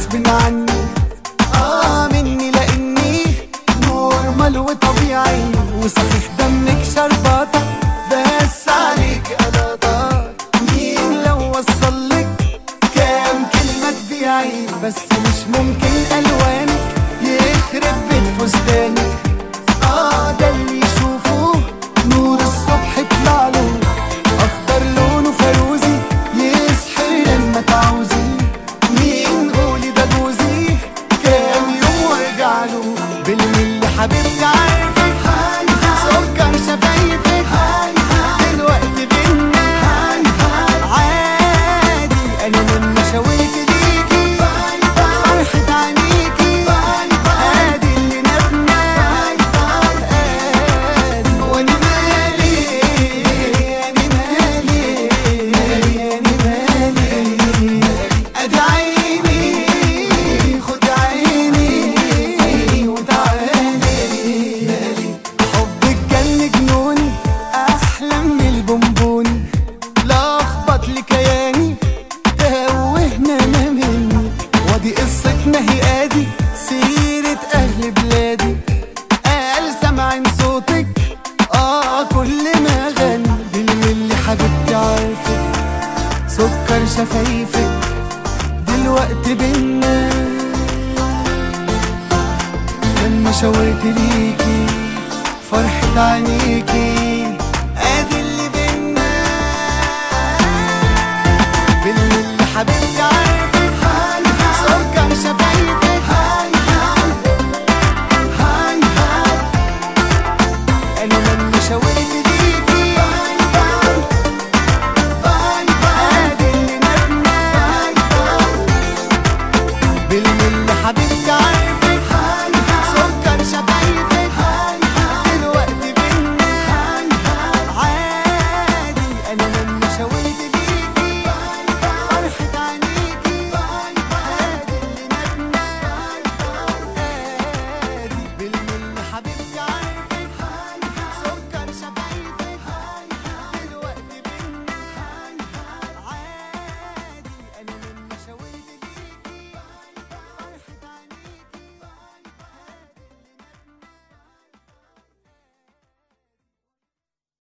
غصب عني اه مني لاني نورمال وطبيعي وصحيح دمك شربطة بس عليك انا ضار مين لو وصلك كام كلمة تبيعي بس مش ممكن الوانك يخرب بيت فستانك اه ده اللي يشوفه نور الصبح يطلع له اخضر لونه فيروزي يسحر لما تعوزي مين قولي ده جوزي كام يوم وارجع له بالملي حبيبتي عارفك سكر شفايفك دلوقتي بينا عادي انا لما شويت ليكي فرحة عينيكي ادي اللي نبنا ادي وانا مالي انا مالي انا مالي ادي عيني خد عيني وتعالي حبك جن جنوني احلى من البونبوني لخبط لي كياني توهنا ما مني ودي قصتنا هي ادي سيرة اهل بلادي قال سامعين صوتك اه كل ما غني بالملي حبيبتي عارفك سكر شفايفك دلوقتي بينا لما شاورت ليكي فرحة عينيكي ادي اللي بينا باللي حبيبتي